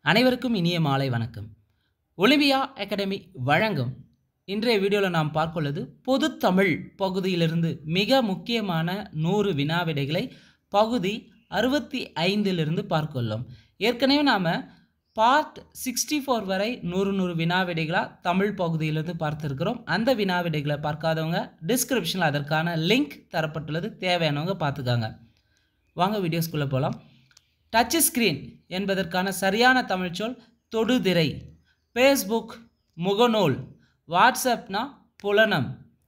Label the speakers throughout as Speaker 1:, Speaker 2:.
Speaker 1: அனைவருக்கும் இனிய மாலை வணக்கம் ஒலிம்பியா அகாடமி வழங்கும் இன்றைய வீடியோவில் நாம் பார்க்கொள்ளது பொதுத்தமிழ் பகுதியிலிருந்து மிக முக்கியமான நூறு வினாவிடைகளை பகுதி அறுபத்தி ஐந்திலிருந்து பார்க்கொள்ளோம் ஏற்கனவே நாம் பார்ட் சிக்ஸ்டி ஃபோர் வரை நூறு நூறு வினாவிடைகளாக தமிழ் பகுதியிலிருந்து பார்த்துருக்கிறோம் அந்த வினாவிடைகளை பார்க்காதவங்க டிஸ்கிரிப்ஷனில் அதற்கான லிங்க் தரப்பட்டுள்ளது தேவையானவங்க பார்த்துக்காங்க வாங்க வீடியோஸ்குள்ளே போகலாம் டச் ஸ்க்ரீன் என்பதற்கான சரியான தமிழ்ச்சொல் தொடுதிரை ஃபேஸ்புக் முகநூல் வாட்ஸ்அப்னா புலனம்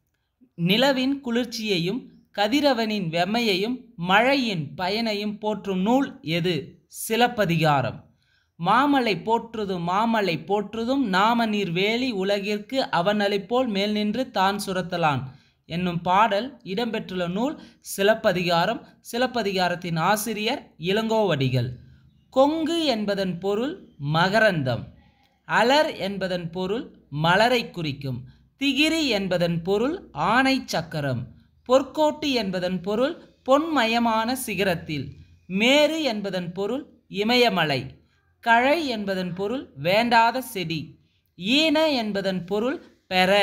Speaker 1: நிலவின் குளிர்ச்சியையும் கதிரவனின் வெம்மையையும் மழையின் பயனையும் போற்றும் நூல் எது சிலப்பதிகாரம் மாமலை போற்றுதும் மாமலை போற்றுதும் நாம நீர் வேலி உலகிற்கு அவனலைப்போல் மேல் நின்று தான் சுரத்தலான் என்னும் பாடல் இடம்பெற்றுள்ள நூல் சிலப்பதிகாரம் சிலப்பதிகாரத்தின் ஆசிரியர் இளங்கோவடிகள் கொங்கு என்பதன் பொருள் மகரந்தம் அலர் என்பதன் பொருள் மலரை குறிக்கும் திகிரி என்பதன் பொருள் ஆணை சக்கரம் பொற்கோட்டு என்பதன் பொருள் பொன்மயமான சிகரத்தில் மேரு என்பதன் பொருள் இமயமலை கழை என்பதன் பொருள் வேண்டாத செடி ஈன என்பதன் பொருள் பெற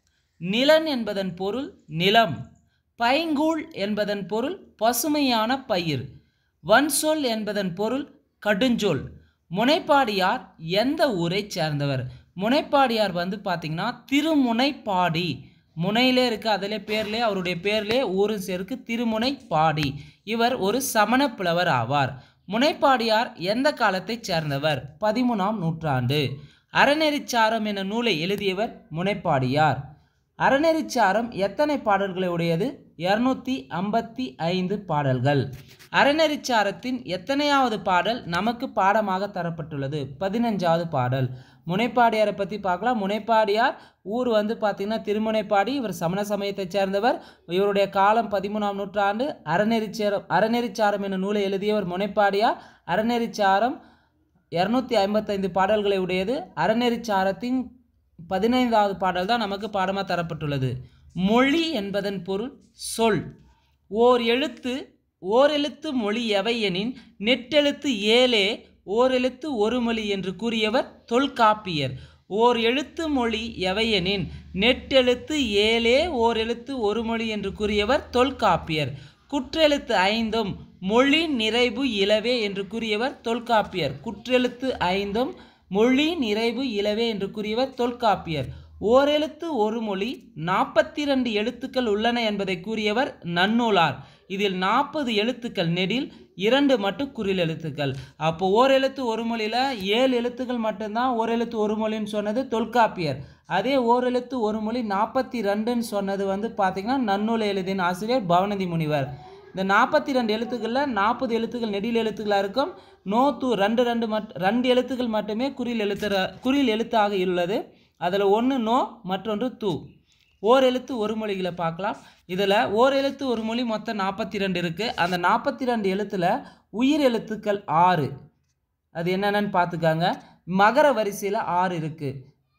Speaker 1: நிலன் என்பதன் பொருள் நிலம் பைங்கூழ் என்பதன் பொருள் பசுமையான பயிர் வன்சொல் என்பதன் பொருள் கடுஞ்சொல் முனைப்பாடியார் எந்த ஊரைச் சேர்ந்தவர் முனைப்பாடியார் வந்து பார்த்திங்கன்னா திருமுனைப்பாடி முனையிலே இருக்கு அதிலே பேர்லே அவருடைய பேர்லே ஊரும் சேர்க்கு திருமுனைப்பாடி இவர் ஒரு சமண புலவர் ஆவார் முனைப்பாடியார் எந்த காலத்தைச் சேர்ந்தவர் பதிமூணாம் நூற்றாண்டு அறநெறிச்சாரம் என நூலை எழுதியவர் முனைப்பாடியார் அறநெறிச்சாரம் எத்தனை பாடல்களை உடையது இரநூத்தி ஐம்பத்தி ஐந்து பாடல்கள் அறநெறிச்சாரத்தின் எத்தனையாவது பாடல் நமக்கு பாடமாக தரப்பட்டுள்ளது பதினஞ்சாவது பாடல் முனைப்பாடியாரை பற்றி பார்க்கலாம் முனைப்பாடியார் ஊர் வந்து பார்த்திங்கன்னா திருமுனைப்பாடி இவர் சமண சமயத்தைச் சேர்ந்தவர் இவருடைய காலம் பதிமூணாம் நூற்றாண்டு அறநெறிச்சாரம் அறநெறிச்சாரம் என நூலை எழுதியவர் முனைப்பாடியார் அறநெறிச்சாரம் இரநூத்தி ஐம்பத்தைந்து பாடல்களை உடையது அறநெறிச்சாரத்தின் பதினைந்தாவது பாடல் தான் நமக்கு பாடமாக தரப்பட்டுள்ளது மொழி என்பதன் பொருள் சொல் ஓர் எழுத்து ஓர் எழுத்து மொழி எவை எனின் நெட்டெழுத்து ஏலே ஓர் எழுத்து ஒரு மொழி என்று கூறியவர் தொல்காப்பியர் ஓர் எழுத்து மொழி எவையெனின் நெட்டெழுத்து ஏலே ஓர் எழுத்து ஒரு மொழி என்று கூறியவர் தொல்காப்பியர் குற்றெழுத்து ஐந்தும் மொழி நிறைவு இலவே என்று கூறியவர் தொல்காப்பியர் குற்றெழுத்து ஐந்தும் மொழி நிறைவு இலவே என்று கூறியவர் தொல்காப்பியர் ஓரெழுத்து ஒரு மொழி நாற்பத்தி ரெண்டு எழுத்துக்கள் உள்ளன என்பதை கூறியவர் நன்னூலார் இதில் நாற்பது எழுத்துக்கள் நெடில் இரண்டு மட்டும் குறில் எழுத்துக்கள் அப்போ ஓர் எழுத்து ஒரு மொழியில் ஏழு எழுத்துக்கள் மட்டும்தான் ஓர் எழுத்து ஒரு மொழின்னு சொன்னது தொல்காப்பியர் அதே ஓர் எழுத்து ஒரு மொழி நாற்பத்தி ரெண்டுன்னு சொன்னது வந்து பார்த்திங்கன்னா நன்னூலை எழுதின ஆசிரியர் பவனதி முனிவர் இந்த நாற்பத்தி ரெண்டு எழுத்துக்களில் நாற்பது எழுத்துக்கள் நெடில் எழுத்துக்களாக இருக்கும் நோ தூ ரெண்டு ரெண்டு மட் ரெண்டு எழுத்துக்கள் மட்டுமே குறில் எழுத்து குறில் எழுத்தாக உள்ளது அதில் ஒன்று நோ மற்றொன்று தூ ஓர் எழுத்து ஒரு மொழிகளை பார்க்கலாம் இதில் ஓர் எழுத்து ஒரு மொழி மொத்தம் நாற்பத்தி ரெண்டு இருக்குது அந்த நாற்பத்தி ரெண்டு எழுத்தில் உயிர் எழுத்துக்கள் ஆறு அது என்னென்னு பார்த்துக்காங்க மகர வரிசையில் ஆறு இருக்குது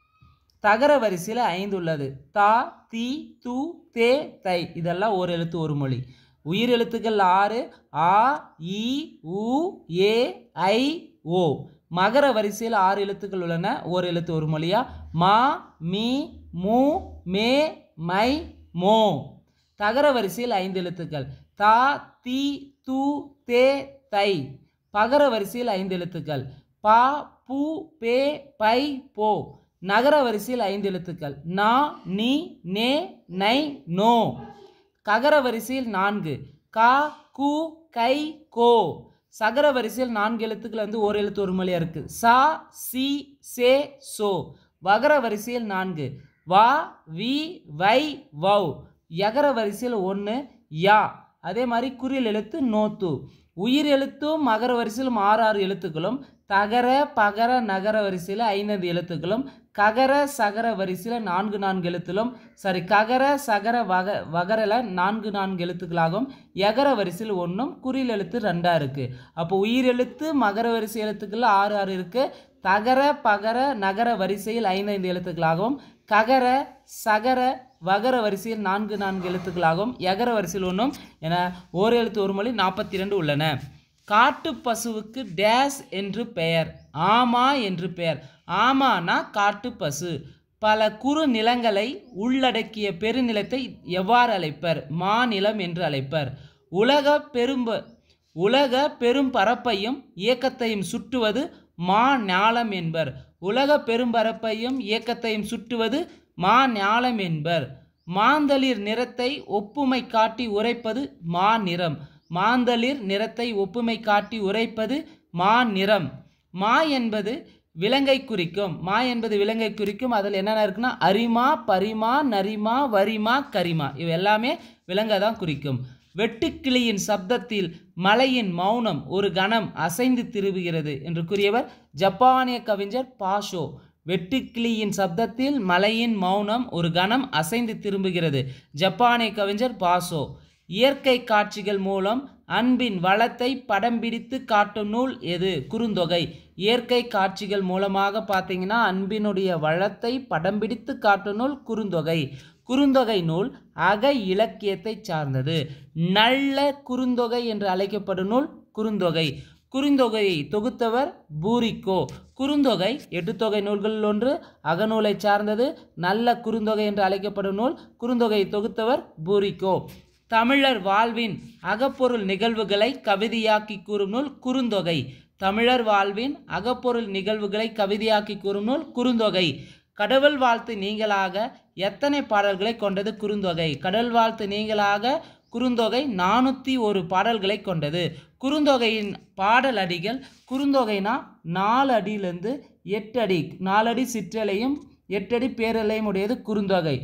Speaker 1: தகர வரிசையில் ஐந்து உள்ளது தா தி து தே தை இதெல்லாம் ஒரு எழுத்து ஒரு மொழி உயிர் எழுத்துக்கள் ஆறு ஆ இ உ ஏ ஐ ஓ மகர வரிசையில் ஆறு எழுத்துக்கள் உள்ளன ஒரு எழுத்து ஒரு மொழியா மா மீ மூ மே மை மோ தகர வரிசையில் ஐந்து எழுத்துக்கள் தா தி து தே தை பகர வரிசையில் ஐந்து எழுத்துக்கள் பா பு பே பை போ நகர வரிசையில் ஐந்து எழுத்துக்கள் நா நீ நே நை நோ ககர வரிசையில் நான்கு கா கு கை கோ சகர வரிசையில் நான்கு எழுத்துக்கள் வந்து ஒரு எழுத்து ஒரு மொழியாக இருக்குது சா சி சே சோ வகர வரிசையில் நான்கு வா வி வை வவ் யகர வரிசையில் ஒன்று யா அதே மாதிரி குறில் எழுத்து நோத்து உயிர் எழுத்தும் மகர வரிசையிலும் ஆறு ஆறு எழுத்துக்களும் தகர பகர நகர வரிசையில் ஐந்து எழுத்துக்களும் ககர சகர வரிசையில் நான்கு நான்கு எழுத்திலும் சாரி ககர சகர வக வகரில் நான்கு நான்கு எழுத்துக்களாகவும் எகர வரிசையில் ஒன்றும் குறில் எழுத்து ரெண்டாக இருக்குது அப்போ உயிர் எழுத்து மகர வரிசை எழுத்துக்களில் ஆறு ஆறு இருக்குது தகர பகர நகர வரிசையில் ஐந்து ஐந்து எழுத்துக்களாகவும் ககர சகர வகர வரிசையில் நான்கு நான்கு எழுத்துக்களாகவும் எகர வரிசையில் ஒன்றும் என ஓர் எழுத்து ஒரு மொழி நாற்பத்தி ரெண்டு உள்ளன காட்டுப் பசுவுக்கு டேஸ் என்று பெயர் ஆமா என்று பெயர் ஆமானா காட்டுப் பசு பல குறு நிலங்களை உள்ளடக்கிய பெருநிலத்தை எவ்வாறு அழைப்பர் மாநிலம் என்று அழைப்பர் உலக பெரும்ப உலக பெரும் பரப்பையும் இயக்கத்தையும் சுட்டுவது மா ஞாலம் என்பர் உலக பெரும்பரப்பையும் இயக்கத்தையும் சுட்டுவது மா ஞாலம் என்பர் மாந்தளிர் நிறத்தை ஒப்புமை காட்டி உரைப்பது மா நிறம் மாந்தளிர் நிறத்தை ஒப்புமை காட்டி உரைப்பது மா நிறம் மா என்பது விலங்கை குறிக்கும் மா என்பது விலங்கை குறிக்கும் அதில் என்னென்ன இருக்குன்னா அரிமா பரிமா நரிமா வரிமா கரிமா இவை எல்லாமே விலங்கை தான் குறிக்கும் வெட்டுக்கிளியின் சப்தத்தில் மலையின் மௌனம் ஒரு கணம் அசைந்து திரும்புகிறது என்று கூறியவர் ஜப்பானிய கவிஞர் பாஷோ வெட்டுக்கிளியின் சப்தத்தில் மலையின் மௌனம் ஒரு கணம் அசைந்து திரும்புகிறது ஜப்பானிய கவிஞர் பாசோ இயற்கை காட்சிகள் மூலம் அன்பின் வளத்தை படம் பிடித்து காட்டும் நூல் எது குறுந்தொகை இயற்கை காட்சிகள் மூலமாக பார்த்தீங்கன்னா அன்பினுடைய வளத்தை படம் பிடித்து காட்டும் நூல் குறுந்தொகை குறுந்தொகை நூல் அக இலக்கியத்தை சார்ந்தது நல்ல குறுந்தொகை என்று அழைக்கப்படும் நூல் குறுந்தொகை குறுந்தொகையை தொகுத்தவர் பூரிக்கோ குறுந்தொகை எட்டுத்தொகை நூல்களில் ஒன்று அகநூலை சார்ந்தது நல்ல குறுந்தொகை என்று அழைக்கப்படும் நூல் குறுந்தொகையை தொகுத்தவர் பூரிக்கோ தமிழர் வாழ்வின் அகப்பொருள் நிகழ்வுகளை கவிதையாக்கி கூறும் நூல் குறுந்தொகை தமிழர் வாழ்வின் அகப்பொருள் நிகழ்வுகளை கவிதையாக்கி கூறும் நூல் குறுந்தொகை கடவுள் வாழ்த்து நீங்களாக எத்தனை பாடல்களை கொண்டது குறுந்தொகை கடவுள் வாழ்த்து நீங்களாக குறுந்தொகை நானூற்றி ஒரு பாடல்களை கொண்டது குறுந்தொகையின் பாடல் அடிகள் குறுந்தொகைனா நாலு அடியிலேருந்து எட்டு அடி நாலடி சிற்றலையும் எட்டடி பேரலையும் உடையது குறுந்தொகை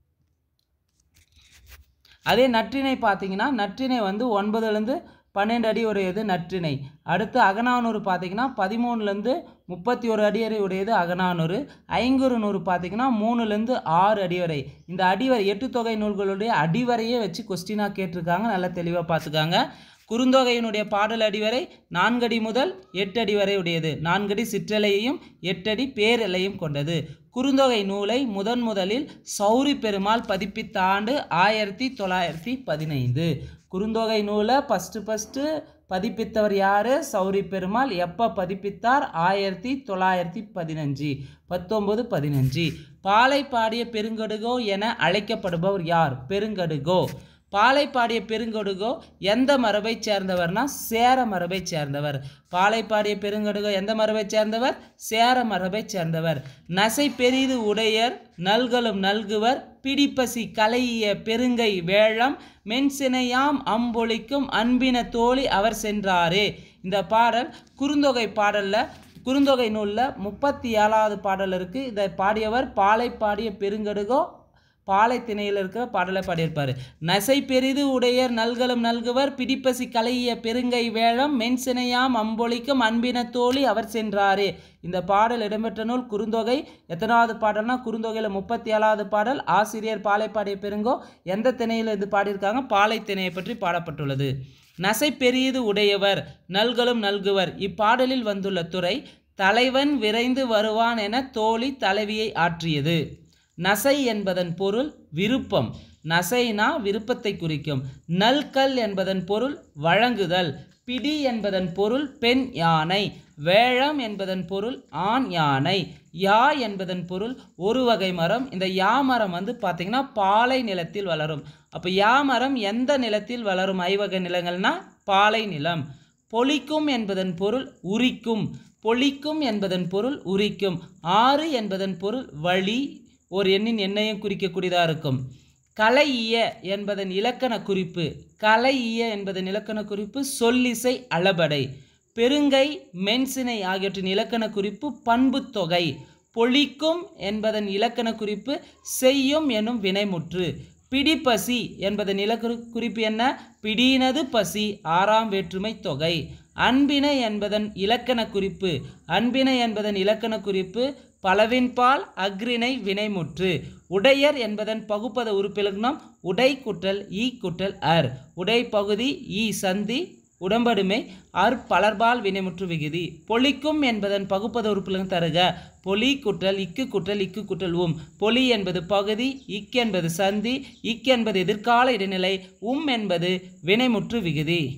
Speaker 1: அதே நற்றிணை பார்த்தீங்கன்னா நற்றிணை வந்து ஒன்பதுலேருந்து பன்னெண்டு அடி உடையது நற்றிணை அடுத்து அகநானூறு பார்த்தீங்கன்னா பதிமூணுலேருந்து முப்பத்தி ஒரு அடி வரை உடையது அகநானூறு ஐங்குறு நூறு பார்த்தீங்கன்னா மூணுலேருந்து ஆறு அடி வரை இந்த அடிவரை எட்டு தொகை நூல்களுடைய அடிவரையே வச்சு கொஸ்டினாக கேட்டிருக்காங்க நல்லா தெளிவாக பார்த்துக்காங்க குறுந்தொகையினுடைய பாடல் அடிவரை நான்கடி முதல் எட்டு அடி வரை உடையது நான்கடி சிற்றலையையும் எட்டடி பேரெல்லையும் கொண்டது குறுந்தொகை நூலை முதன் முதலில் சௌரி பெருமாள் பதிப்பித்த ஆண்டு ஆயிரத்தி தொள்ளாயிரத்தி பதினைந்து குறுந்தொகை நூலை ஃபஸ்ட்டு ஃபஸ்ட்டு பதிப்பித்தவர் யார் சௌரி பெருமாள் எப்போ பதிப்பித்தார் ஆயிரத்தி தொள்ளாயிரத்தி பதினஞ்சு பத்தொம்பது பதினஞ்சு பாலை பாடிய பெருங்கடுகோ என அழைக்கப்படுபவர் யார் பெருங்கடுகோ பாலை பாடிய பெருங்கொடுகோ எந்த மரபைச் சேர்ந்தவர்னா சேர மரபைச் சேர்ந்தவர் பாலை பாடிய பெருங்கொடுகோ எந்த மரபைச் சேர்ந்தவர் சேர மரபைச் சேர்ந்தவர் நசை பெரிது உடையர் நல்களும் நல்குவர் பிடிப்பசி கலையிய பெருங்கை வேழம் மென்சினையாம் அம்பொழிக்கும் அன்பின தோழி அவர் சென்றாரே இந்த பாடல் குறுந்தொகை பாடலில் குறுந்தொகை நூலில் முப்பத்தி ஏழாவது பாடல் இருக்குது இதை பாடியவர் பாலை பாடிய பெருங்கடுகோ பாலை திணையில் இருக்கிற பாடலை பாடியிருப்பார் நசை பெரிது உடையர் நல்களும் நல்குவர் பிடிப்பசி கலைய பெருங்கை வேழம் மென்சினையாம் அம்பொழிக்கும் அன்பின தோழி அவர் சென்றாரே இந்த பாடல் இடம்பெற்ற நூல் குறுந்தொகை எத்தனாவது பாடல்னா குறுந்தொகையில் முப்பத்தி ஏழாவது பாடல் ஆசிரியர் பாலை பாடிய பெருங்கோ எந்த திணையில் இது பாடியிருக்காங்க பாலை திணையை பற்றி பாடப்பட்டுள்ளது நசை பெரியது உடையவர் நல்களும் நல்குவர் இப்பாடலில் வந்துள்ள துறை தலைவன் விரைந்து வருவான் என தோழி தலைவியை ஆற்றியது நசை என்பதன் பொருள் விருப்பம் நசைனா விருப்பத்தை குறிக்கும் நல்கல் என்பதன் பொருள் வழங்குதல் பிடி என்பதன் பொருள் பெண் யானை வேழம் என்பதன் பொருள் ஆண் யானை யா என்பதன் பொருள் ஒரு வகை மரம் இந்த யா மரம் வந்து பார்த்திங்கன்னா பாலை நிலத்தில் வளரும் அப்போ யா மரம் எந்த நிலத்தில் வளரும் ஐவகை நிலங்கள்னா பாலை நிலம் பொலிக்கும் என்பதன் பொருள் உரிக்கும் பொலிக்கும் என்பதன் பொருள் உரிக்கும் ஆறு என்பதன் பொருள் வழி ஒரு எண்ணின் எண்ணையும் குறிக்கக்கூடியதாக இருக்கும் கலையிய என்பதன் இலக்கண குறிப்பு கலையிய என்பதன் இலக்கண குறிப்பு சொல்லிசை அளபடை பெருங்கை மென்சினை ஆகியவற்றின் இலக்கண குறிப்பு பண்புத் தொகை பொழிக்கும் என்பதன் இலக்கண குறிப்பு செய்யும் எனும் வினைமுற்று பிடிப்பசி என்பதன் இலக்கண குறிப்பு என்ன பிடினது பசி ஆறாம் வேற்றுமை தொகை அன்பினை என்பதன் இலக்கண குறிப்பு அன்பினை என்பதன் இலக்கண குறிப்பு பலவின்பால் அக்ரிணை வினைமுற்று உடையர் என்பதன் பகுப்பத உறுப்பிலக்கணம் உடை குட்டல் ஈ குட்டல் அர் உடை பகுதி ஈ சந்தி உடம்படுமை அர் பலர்பால் வினைமுற்று விகுதி பொலிக்கும் என்பதன் பகுப்பத உறுப்பிலக்கணம் தருக பொலி குட்டல் இக்கு குட்டல் இக்கு குட்டல் உம் பொலி என்பது பகுதி இக் என்பது சந்தி இக் என்பது எதிர்கால இடைநிலை உம் என்பது வினைமுற்று விகுதி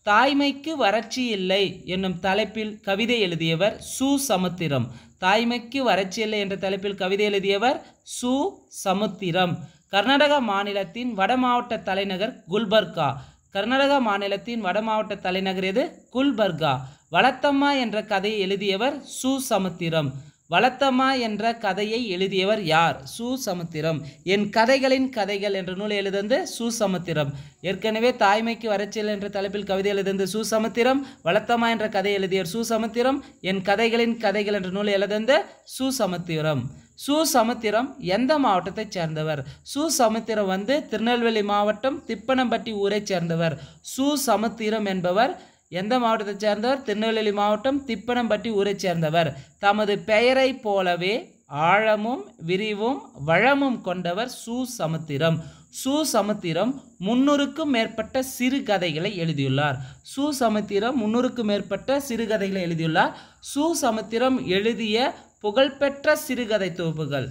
Speaker 1: தாய்மைக்கு வறட்சி இல்லை என்னும் தலைப்பில் கவிதை எழுதியவர் சு சமுத்திரம் தாய்மைக்கு வறட்சி இல்லை என்ற தலைப்பில் கவிதை எழுதியவர் சு சமுத்திரம் கர்நாடக மாநிலத்தின் வடமாவட்ட தலைநகர் குல்பர்கா கர்நாடக மாநிலத்தின் வடமாவட்ட தலைநகர் எது குல்பர்கா வளத்தம்மா என்ற கதையை எழுதியவர் சு சமுத்திரம் வளத்தம்மா என்ற கதையை எழுதியவர் யார் சு சமுத்திரம் என் கதைகளின் கதைகள் என்ற நூலை எழுதந்து சு சமுத்திரம் ஏற்கனவே தாய்மைக்கு வறட்சியல் என்ற தலைப்பில் கவிதை எழுதந்து சு சமுத்திரம் வளத்தம்மா என்ற கதை எழுதியவர் சு சமுத்திரம் என் கதைகளின் கதைகள் என்ற நூலை எழுதந்த சு சமுத்திரம் சு சமுத்திரம் எந்த மாவட்டத்தைச் சேர்ந்தவர் சு சமுத்திரம் வந்து திருநெல்வேலி மாவட்டம் திப்பனம்பட்டி ஊரைச் சேர்ந்தவர் சு சமுத்திரம் என்பவர் எந்த மாவட்டத்தைச் சேர்ந்தவர் திருநெல்வேலி மாவட்டம் திப்பனம்பட்டி ஊரைச் சேர்ந்தவர் தமது பெயரைப் போலவே ஆழமும் விரிவும் வளமும் கொண்டவர் சு சமுத்திரம் சு சமுத்திரம் முன்னூறுக்கும் மேற்பட்ட சிறுகதைகளை எழுதியுள்ளார் சு சமுத்திரம் முன்னூறுக்கும் மேற்பட்ட சிறுகதைகளை எழுதியுள்ளார் சு சமுத்திரம் எழுதிய புகழ்பெற்ற சிறுகதை தொகுப்புகள்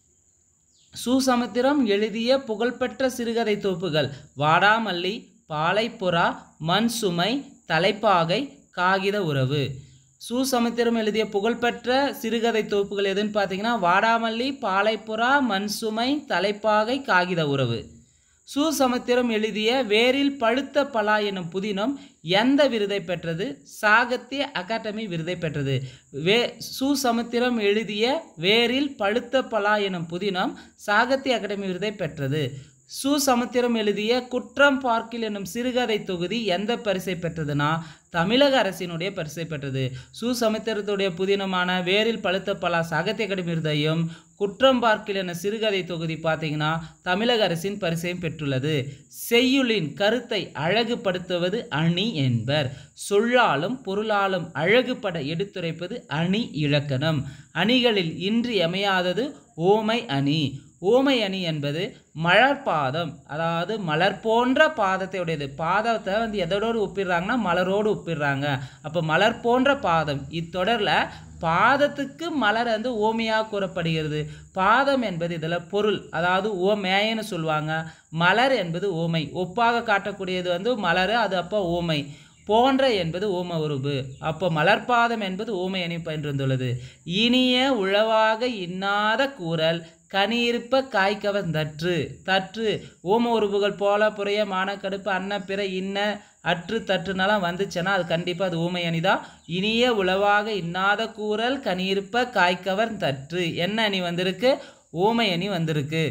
Speaker 1: சுசமுத்திரம் எழுதிய புகழ்பெற்ற சிறுகதை தொகுப்புகள் வாடாமல்லி பாலைப்புறா மண் சுமை தலைப்பாகை காகித உறவு சுசமுத்திரம் எழுதிய புகழ்பெற்ற சிறுகதை தொகுப்புகள் எதுன்னு பார்த்தீங்கன்னா வாடாமல்லி பாலைப்புறா மண் சுமை தலைப்பாகை காகித உறவு சுசமுத்திரம் எழுதிய வேரில் பழுத்த பலா எனும் புதினம் எந்த விருதை பெற்றது சாகித்ய அகாடமி விருதை பெற்றது வே சுசமுத்திரம் எழுதிய வேரில் பழுத்த பலா எனும் புதினம் சாகித்ய அகாடமி விருதை பெற்றது சுசமுத்திரம் எழுதிய குற்றம் பார்க்கில் என்னும் சிறுகதை தொகுதி எந்த பரிசை பெற்றதுன்னா தமிழக அரசினுடைய பரிசை பெற்றது சுசமுத்திரத்துடைய புதினமான வேரில் பழுத்த பலா சாகித்ய அகாடமி விருதையும் குற்றம் பார்க்கில் என சிறுகதை தொகுதி பார்த்தீங்கன்னா தமிழக அரசின் பரிசையும் பெற்றுள்ளது செய்யுளின் கருத்தை அழகுபடுத்துவது அணி என்பர் சொல்லாலும் பொருளாலும் அழகுபட எடுத்துரைப்பது அணி இலக்கணம் அணிகளில் இன்றியமையாதது ஓமை அணி ஓமை அணி என்பது மலர் பாதம் அதாவது மலர் போன்ற பாதத்தை உடையது பாதத்தை வந்து எதோடு ஒப்பிடுறாங்கன்னா மலரோடு ஒப்பிடுறாங்க அப்போ மலர் போன்ற பாதம் இத்தொடரில் பாதத்துக்கு மலர் வந்து ஓமையாக கூறப்படுகிறது பாதம் என்பது இதில் பொருள் அதாவது ஓமேயன்னு சொல்லுவாங்க மலர் என்பது ஓமை ஒப்பாக காட்டக்கூடியது வந்து மலர் அது அப்போ ஓமை போன்ற என்பது ஓம உருபு அப்போ மலர்பாதம் என்பது ஓமை அணி பயின்றுள்ளது இனிய உழவாக இன்னாத கூறல் கனியிருப்ப காய்கவர் தற்று தற்று ஓம உருபுகள் போல புறைய மானக்கடுப்பு அன்ன பிற இன்ன அற்று தற்றுனாலாம் வந்துச்சுன்னா அது கண்டிப்பாக அது ஊமை அணி தான் இனிய உளவாக இன்னாத கூறல் கனியிருப்ப காய்கவர் தற்று என்ன அணி வந்திருக்கு ஊமை அணி வந்திருக்கு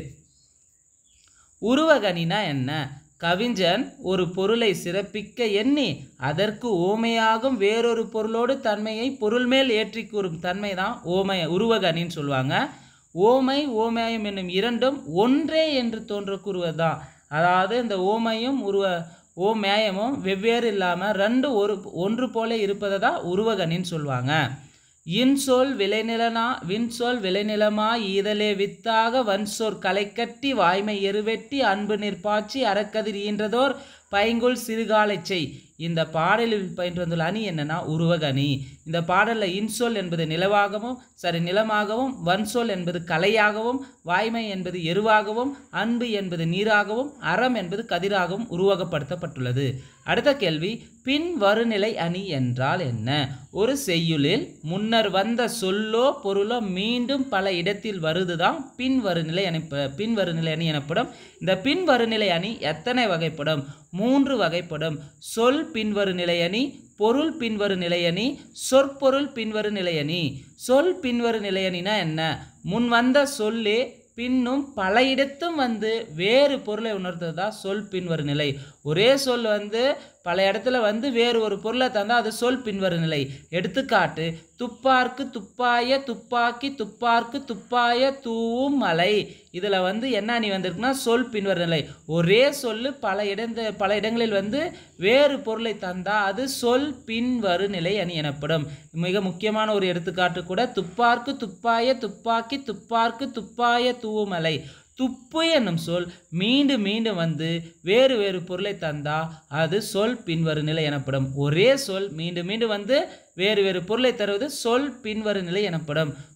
Speaker 1: உருவகணினா என்ன கவிஞன் ஒரு பொருளை சிறப்பிக்க எண்ணி அதற்கு ஓமையாகும் வேறொரு பொருளோடு தன்மையை பொருள் மேல் ஏற்றி கூறும் தன்மை தான் ஓமை உருவகணின்னு சொல்லுவாங்க ஓமை ஓமயம் என்னும் இரண்டும் ஒன்றே என்று தோன்ற கூறுவதுதான் அதாவது இந்த ஓமையும் உருவ ஓமேயமும் வெவ்வேறு இல்லாமல் ரெண்டு ஒரு ஒன்று போல இருப்பதை தான் உருவகணின்னு சொல்லுவாங்க இன்சொல் விளைநிலனா விண்சொல் விளைநிலமா ஈதலே வித்தாக வன்சொற் களைக்கட்டி வாய்மை எருவெட்டி அன்பு நிற்பாச்சி அறக்கதிர் ஈன்றதோர் பைங்குள் சிறுகாலைச் செய் இந்த பாடலில் பயின்று வந்துள்ள அணி என்னன்னா உருவக அணி இந்த பாடலில் இன்சொல் என்பது நிலவாகவும் சரி நிலமாகவும் வன்சொல் என்பது கலையாகவும் வாய்மை என்பது எருவாகவும் அன்பு என்பது நீராகவும் அறம் என்பது கதிராகவும் உருவகப்படுத்தப்பட்டுள்ளது அடுத்த கேள்வி பின் வருநிலை அணி என்றால் என்ன ஒரு செய்யுளில் முன்னர் வந்த சொல்லோ பொருளோ மீண்டும் பல இடத்தில் வருதுதான் பின் வருநிலை அணி பின் வருநிலை அணி எனப்படும் இந்த பின் வருநிலை அணி எத்தனை வகைப்படும் மூன்று வகைப்படும் சொல் பின்வரு நிலையணி பொருள் பின்வரு நிலையணி சொற்பொருள் பின்வரு நிலையணி சொல் பின்வரு நிலையணினா என்ன முன் வந்த சொல்லே பின்னும் பல இடத்தும் வந்து வேறு பொருளை உணர்த்துறது தான் சொல் பின்வரு நிலை ஒரே சொல் வந்து பல இடத்துல வந்து வேறு ஒரு பொருளை தந்தால் அது சொல் பின்வரு நிலை எடுத்துக்காட்டு துப்பார்க்கு துப்பாய துப்பாக்கி துப்பார்க்கு துப்பாய தூவும் மலை இதில் வந்து என்ன அணி வந்திருக்குன்னா சொல் பின்வரு நிலை ஒரே சொல்லு பல இடந்த பல இடங்களில் வந்து வேறு பொருளை தந்தால் அது சொல் பின்வரு நிலை அணி எனப்படும் மிக முக்கியமான ஒரு எடுத்துக்காட்டு கூட துப்பார்க்கு துப்பாய துப்பாக்கி துப்பார்க்கு துப்பாய தூவுமலை துப்பு என்னும் சொல் மீண்டும் மீண்டும் வந்து வேறு வேறு பொருளை தந்தா அது சொல் பின்வரு நிலை எனப்படும் ஒரே சொல் மீண்டும் மீண்டும் வந்து வேறு வேறு பொருளை தருவது சொல் பின்வரு நிலை எனப்படும்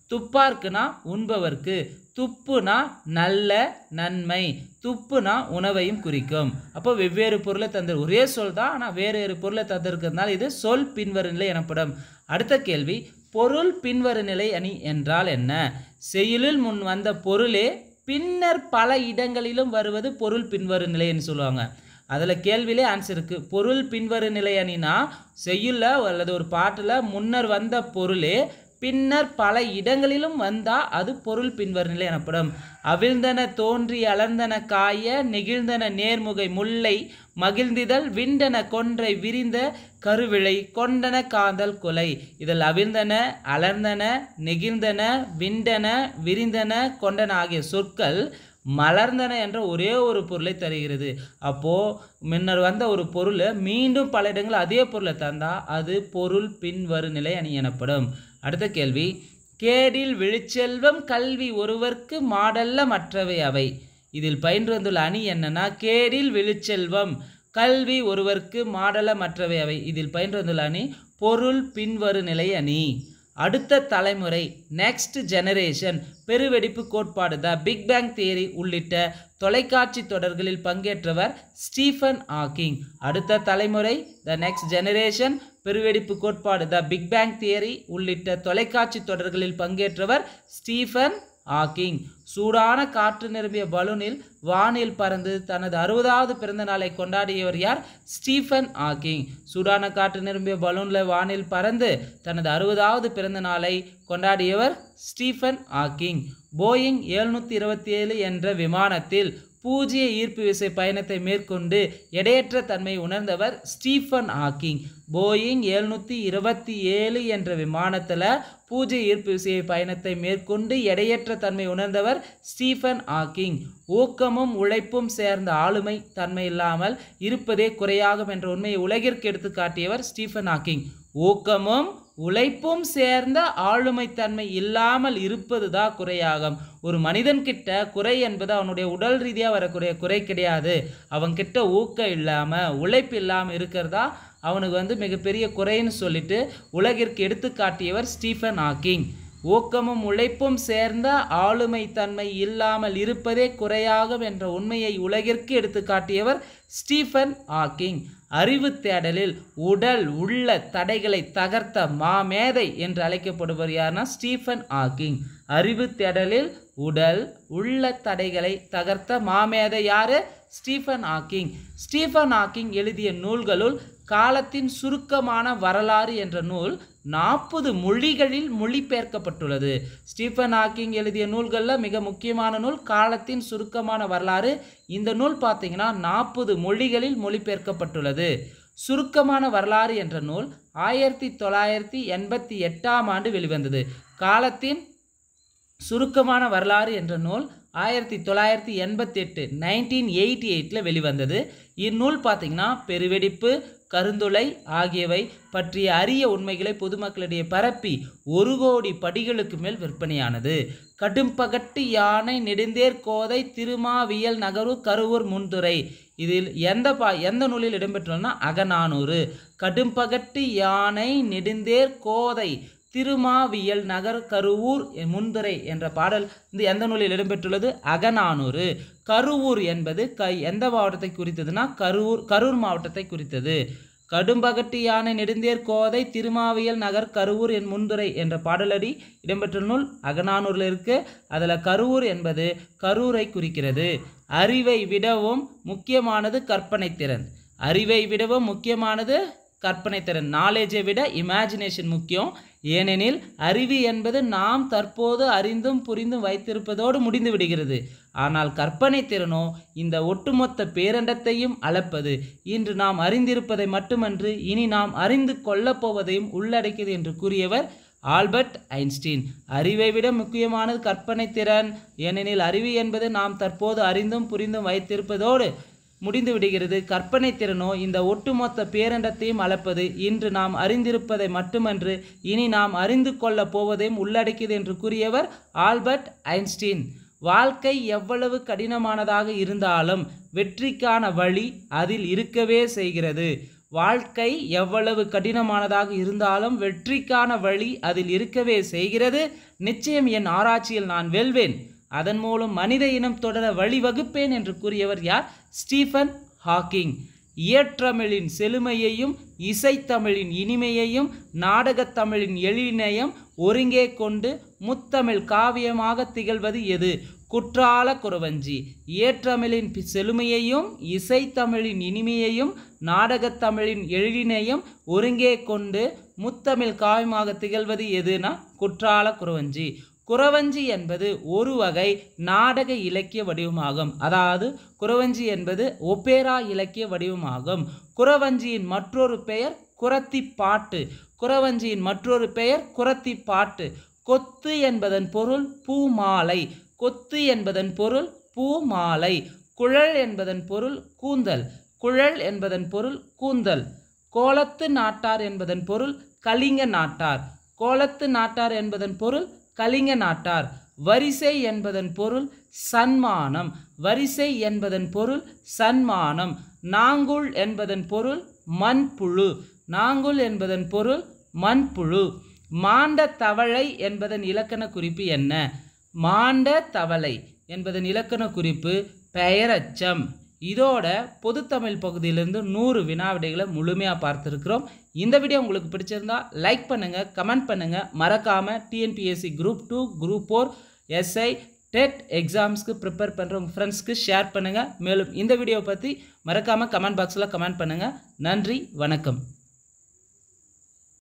Speaker 1: துப்பார்க்குனா உண்பவர்க்கு துப்புனா நல்ல நன்மை துப்புனா உணவையும் குறிக்கும் அப்போ வெவ்வேறு பொருளை தந்து ஒரே சொல் தான் ஆனால் வேறு வேறு பொருளை தந்திருக்கிறதுனால இது சொல் பின்வரும் நிலை எனப்படும் அடுத்த கேள்வி பொருள் பின்வரும் நிலை அணி என்றால் என்ன செயலில் முன் வந்த பொருளே பின்னர் பல இடங்களிலும் வருவது பொருள் பின்வரும் நிலைன்னு சொல்லுவாங்க அதில் கேள்வியிலே ஆன்சர் இருக்குது பொருள் பின்வரும் நிலை அணினா செய்யுள்ள அல்லது ஒரு பாட்டில் முன்னர் வந்த பொருளே பின்னர் பல இடங்களிலும் வந்தால் அது பொருள் பின்வரும் நிலை எனப்படும் அவிழ்ந்தன தோன்றி அலர்ந்தன காய நெகிழ்ந்தன நேர்முகை முல்லை மகிழ்ந்திதழ் விண்டன கொன்றை விரிந்த கருவிளை கொண்டன காந்தல் கொலை இதில் அவிழ்ந்தன அலர்ந்தன நெகிழ்ந்தன விண்டன விரிந்தன கொண்டன ஆகிய சொற்கள் மலர்ந்தன என்ற ஒரே ஒரு பொருளை தருகிறது அப்போது முன்னர் வந்த ஒரு பொருள் மீண்டும் பல இடங்கள் அதே பொருளை தந்தால் அது பொருள் பின்வரும் நிலை அணி எனப்படும் அடுத்த கேள்வி கேடில் விழுச்செல்வம் கல்வி ஒருவர்க்கு மாடல்ல மற்றவை அவை இதில் பயின்று வந்துள்ள அணி என்னன்னா கேடில் விழுச்செல்வம் கல்வி ஒருவர்க்கு மாடல மற்றவை அவை இதில் பயின்று வந்துள்ள அணி பொருள் பின்வரு நிலை அணி அடுத்த தலைமுறை நெக்ஸ்ட் ஜெனரேஷன் பெருவெடிப்பு கோட்பாடு த பிக் பேங் தியரி உள்ளிட்ட தொலைக்காட்சி தொடர்களில் பங்கேற்றவர் ஸ்டீஃபன் ஹாக்கிங் அடுத்த தலைமுறை த நெக்ஸ்ட் ஜெனரேஷன் பெருவெடிப்பு கோட்பாடு த பிக் பேங் தியரி உள்ளிட்ட தொலைக்காட்சி தொடர்களில் பங்கேற்றவர் ஸ்டீஃபன் ஹாக்கிங் சூடான காற்று நிரம்பிய பலூனில் வானில் பறந்து தனது அறுபதாவது பிறந்த நாளை கொண்டாடியவர் யார் ஸ்டீஃபன் ஹாக்கிங் சூடான காற்று நிரம்பிய பலூனில் வானில் பறந்து தனது அறுபதாவது பிறந்த நாளை கொண்டாடியவர் ஸ்டீஃபன் ஹாக்கிங் போயிங் எழுநூற்றி இருபத்தி ஏழு என்ற விமானத்தில் பூஜ்ய ஈர்ப்பு விசை பயணத்தை மேற்கொண்டு எடையற்ற தன்மை உணர்ந்தவர் ஸ்டீஃபன் ஹாக்கிங் போயிங் எழுநூற்றி இருபத்தி ஏழு என்ற விமானத்தில் பூஜ்ய ஈர்ப்பு விசை பயணத்தை மேற்கொண்டு எடையற்ற தன்மை உணர்ந்தவர் ஸ்டீஃபன் ஹாக்கிங் ஊக்கமும் உழைப்பும் சேர்ந்த ஆளுமை தன்மை இல்லாமல் இருப்பதே குறையாகும் என்ற உண்மையை உலகிற்கு எடுத்து காட்டியவர் ஸ்டீஃபன் ஹாக்கிங் ஊக்கமும் உழைப்பும் சேர்ந்த ஆளுமைத்தன்மை இல்லாமல் இருப்பது தான் குறையாகும் ஒரு மனிதன்கிட்ட குறை என்பது அவனுடைய உடல் ரீதியாக வரக்கூடிய குறை கிடையாது அவன்கிட்ட ஊக்கம் இல்லாமல் உழைப்பு இல்லாமல் இருக்கிறதா அவனுக்கு வந்து மிகப்பெரிய குறைன்னு சொல்லிட்டு உலகிற்கு எடுத்து காட்டியவர் ஸ்டீஃபன் ஹாக்கிங் ஊக்கமும் உழைப்பும் சேர்ந்த ஆளுமை தன்மை இல்லாமல் இருப்பதே குறையாகும் என்ற உண்மையை உலகிற்கு எடுத்து காட்டியவர் ஸ்டீஃபன் ஹாக்கிங் அறிவு தேடலில் உடல் உள்ள தடைகளை தகர்த்த மாமேதை என்று அழைக்கப்படுவர் யார்னா ஸ்டீஃபன் ஹாக்கிங் அறிவு தேடலில் உடல் உள்ள தடைகளை தகர்த்த மாமேதை யாரு ஸ்டீஃபன் ஹாக்கிங் ஸ்டீஃபன் ஹாக்கிங் எழுதிய நூல்களுள் காலத்தின் சுருக்கமான வரலாறு என்ற நூல் நாற்பது மொழிகளில் மொழிபெயர்க்கப்பட்டுள்ளது ஸ்டீஃபன் ஹாக்கிங் எழுதிய நூல்களில் மிக முக்கியமான நூல் காலத்தின் சுருக்கமான வரலாறு இந்த நூல் பார்த்தீங்கன்னா நாற்பது மொழிகளில் மொழிபெயர்க்கப்பட்டுள்ளது சுருக்கமான வரலாறு என்ற நூல் ஆயிரத்தி தொள்ளாயிரத்தி எண்பத்தி எட்டாம் ஆண்டு வெளிவந்தது காலத்தின் சுருக்கமான வரலாறு என்ற நூல் ஆயிரத்தி தொள்ளாயிரத்தி எண்பத்தி எட்டு நைன்டீன் எயிட்டி எயிட்டில் வெளிவந்தது இந்நூல் பார்த்திங்கன்னா பெருவெடிப்பு கருந்துளை ஆகியவை பற்றிய அரிய உண்மைகளை பொதுமக்களிடையே பரப்பி ஒரு கோடி படிகளுக்கு மேல் விற்பனையானது கடும்பகட்டு யானை நெடுந்தேர் கோதை திருமாவியல் நகரு கருவூர் முன்துறை இதில் எந்த பா எந்த நூலில் இடம்பெற்றுள்ளனா அகநானூறு கடும்பகட்டு யானை நெடுந்தேர் கோதை திருமாவியல் நகர் கருவூர் முன்துறை என்ற பாடல் இந்த எந்த நூலில் இடம்பெற்றுள்ளது அகநானூறு கருவூர் என்பது க எந்த மாவட்டத்தை குறித்ததுன்னா கரூர் கரூர் மாவட்டத்தை குறித்தது கடும்பகட்டு யானை நெடுந்தேர் கோதை திருமாவியல் நகர் கருவூர் என் முன்துறை என்ற பாடலடி இடம்பெற்ற நூல் அகநானூரில் இருக்கு அதில் கருவூர் என்பது கரூரை குறிக்கிறது அறிவை விடவும் முக்கியமானது கற்பனை திறன் அறிவை விடவும் முக்கியமானது கற்பனை திறன் நாலேஜை விட இமேஜினேஷன் முக்கியம் ஏனெனில் அறிவு என்பது நாம் தற்போது அறிந்தும் புரிந்தும் வைத்திருப்பதோடு முடிந்து விடுகிறது ஆனால் கற்பனை திறனோ இந்த ஒட்டுமொத்த பேரண்டத்தையும் அளப்பது இன்று நாம் அறிந்திருப்பதை மட்டுமன்று இனி நாம் அறிந்து கொள்ளப் போவதையும் உள்ளடக்கியது என்று கூறியவர் ஆல்பர்ட் ஐன்ஸ்டீன் அறிவை விட முக்கியமானது கற்பனை திறன் ஏனெனில் அறிவு என்பது நாம் தற்போது அறிந்தும் புரிந்தும் வைத்திருப்பதோடு முடிந்து விடுகிறது கற்பனை திறனோ இந்த ஒட்டுமொத்த பேரண்டத்தையும் அளப்பது இன்று நாம் அறிந்திருப்பதை மட்டுமன்று இனி நாம் அறிந்து கொள்ளப் போவதையும் உள்ளடக்கியது என்று கூறியவர் ஆல்பர்ட் ஐன்ஸ்டீன் வாழ்க்கை எவ்வளவு கடினமானதாக இருந்தாலும் வெற்றிக்கான வழி அதில் இருக்கவே செய்கிறது வாழ்க்கை எவ்வளவு கடினமானதாக இருந்தாலும் வெற்றிக்கான வழி அதில் இருக்கவே செய்கிறது நிச்சயம் என் ஆராய்ச்சியில் நான் வெல்வேன் அதன் மூலம் மனித இனம் தொடர வழிவகுப்பேன் என்று கூறியவர் யார் ஸ்டீஃபன் ஹாக்கிங் இயற்றமிழின் செழுமையையும் இசைத்தமிழின் இனிமையையும் நாடகத்தமிழின் எழினையும் ஒருங்கே கொண்டு முத்தமிழ் காவியமாக திகழ்வது எது குற்றால குறவஞ்சி இயற்றமிழின் பி- செழுமையையும் இசைத்தமிழின் இனிமையையும் நாடகத்தமிழின் எழினையும் ஒருங்கே கொண்டு முத்தமிழ் காவியமாக திகழ்வது எதுனா குற்றால குறவஞ்சி குறவஞ்சி என்பது ஒரு வகை நாடக இலக்கிய வடிவமாகும் அதாவது குறவஞ்சி என்பது ஒப்பேரா இலக்கிய வடிவமாகும் குறவஞ்சியின் மற்றொரு பெயர் குரத்தி பாட்டு குறவஞ்சியின் மற்றொரு பெயர் குரத்தி பாட்டு கொத்து என்பதன் பொருள் பூமாலை கொத்து என்பதன் பொருள் பூமாலை குழல் என்பதன் பொருள் கூந்தல் குழல் என்பதன் பொருள் கூந்தல் கோலத்து நாட்டார் என்பதன் பொருள் கலிங்க நாட்டார் கோலத்து நாட்டார் என்பதன் பொருள் கலிங்க நாட்டார் வரிசை என்பதன் பொருள் சன்மானம் வரிசை என்பதன் பொருள் சன்மானம் நாங்குள் என்பதன் பொருள் மண்புழு நாங்குள் என்பதன் பொருள் மண்புழு மாண்ட தவளை என்பதன் இலக்கண குறிப்பு என்ன மாண்ட தவளை என்பதன் இலக்கண குறிப்பு பெயரச்சம் இதோட பொதுத்தமிழ் பகுதியிலிருந்து நூறு வினாவிடைகளை முழுமையாக பார்த்துருக்குறோம் இந்த வீடியோ உங்களுக்கு பிடிச்சிருந்தா லைக் பண்ணுங்கள் கமெண்ட் பண்ணுங்கள் மறக்காமல் TNPSC group two group four SI TET எக்ஸாம்ஸ்க்கு ப்ரிப்பேர் பண்ணுற உங்கள் ஃப்ரெண்ட்ஸ்க்கு ஷேர் பண்ணுங்கள் மேலும் இந்த வீடியோ பற்றி மறக்காமல் கமெண்ட் பாக்ஸில் கமெண்ட் பண்ணுங்கள் நன்றி வணக்கம்